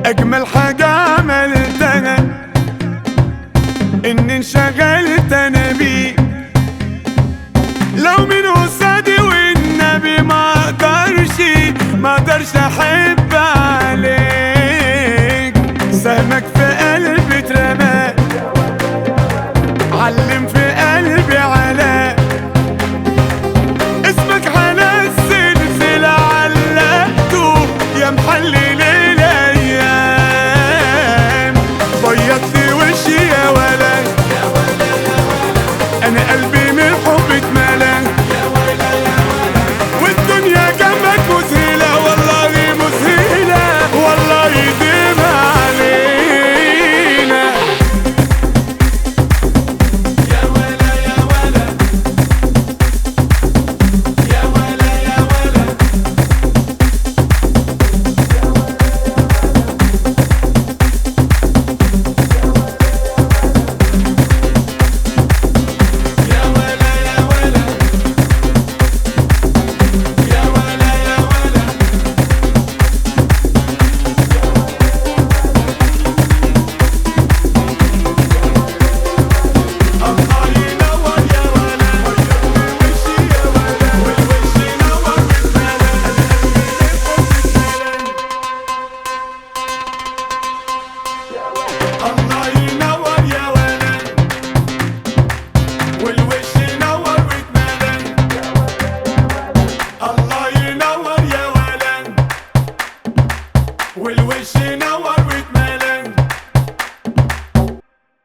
اجمل حاجة عملتها ان انشغلت انا بيك لو من قصادي والنبي ما اقدرش ما اقدرش احب عليك سهمك في قلبي اترمى علم في قلبي علاء اسمك على السلسلة علقته يا محلل الايام بيضت وشي يا ولد انا قلبي من الحب اتملى والدنيا جنبك مذهلة والله مذهلة والله يديم علينا الله ينور يا ولد وشي يا ولد والوش ينور الله ينور يا ولد والوش ينور واتملى الله ينور يا ولد والوش ينور واتملى